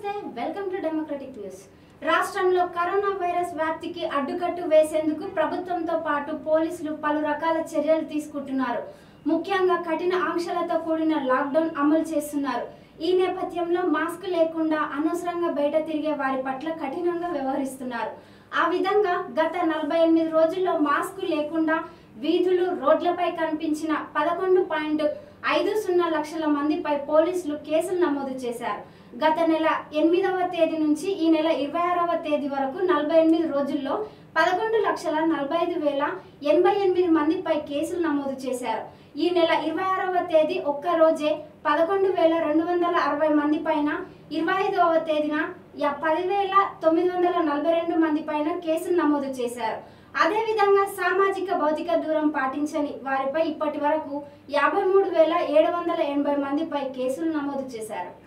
నమస్తే welcome to democratic news రాష్ట్రంలో corona virus వ్యాప్తికి అడ్డుకట్టు వేసేందుకు ప్రభుత్వంతో పాటు పోలీసులు పలు రకాల చర్యలు తీసుకుంటున్నారు ముఖ్యంగా కఠిన ఆంక్షలతో కూడిన లాక్డౌన్ అమలు చేస్తున్నారు ఈ నేపథ్యంలో మాస్క్ లేకుండా అనవసరంగా బయట తిరిగే వారి పట్ల కఠినంగా వ్యవహరిస్తున్నారు ఆ విధంగా గత నలభై ఎనిమిది రోజుల్లో మాస్క్ లేకుండా వీధులు రోడ్లపై కనిపించిన పదకొండు పాయింట్ ఐదు సున్నా లక్షల మందిపై పోలీసులు కేసులు నమోదు చేశారు గత నెల ఎనిమిదవ తేదీ నుంచి ఈ నెల ఇరవై ఆరవ తేదీ వరకు నలభై ఎనిమిది రోజుల్లో పదకొండు లక్షల నలభై ఐదు వేల ఎనభై ఎనిమిది మందిపై కేసులు నమోదు చేశారు ఈ నెల ఇరవై ఆరవ తేదీ ఒక్క రోజే పదకొండు వేల రెండు వందల అరవై మంది పైన ఇరవై ఐదవ తేదీన యా- పదివేల తొమ్మిది వందల నలభై రెండు మంది పైన కేసులు నమోదు చేశారు అదేవిధంగా సామాజిక భౌతిక దూరం పాటించని వారిపై ఇప్పటి వరకు యాభై మూడు వేల ఏడు వందల ఎనభై మందిపై కేసులు నమోదు చేశారు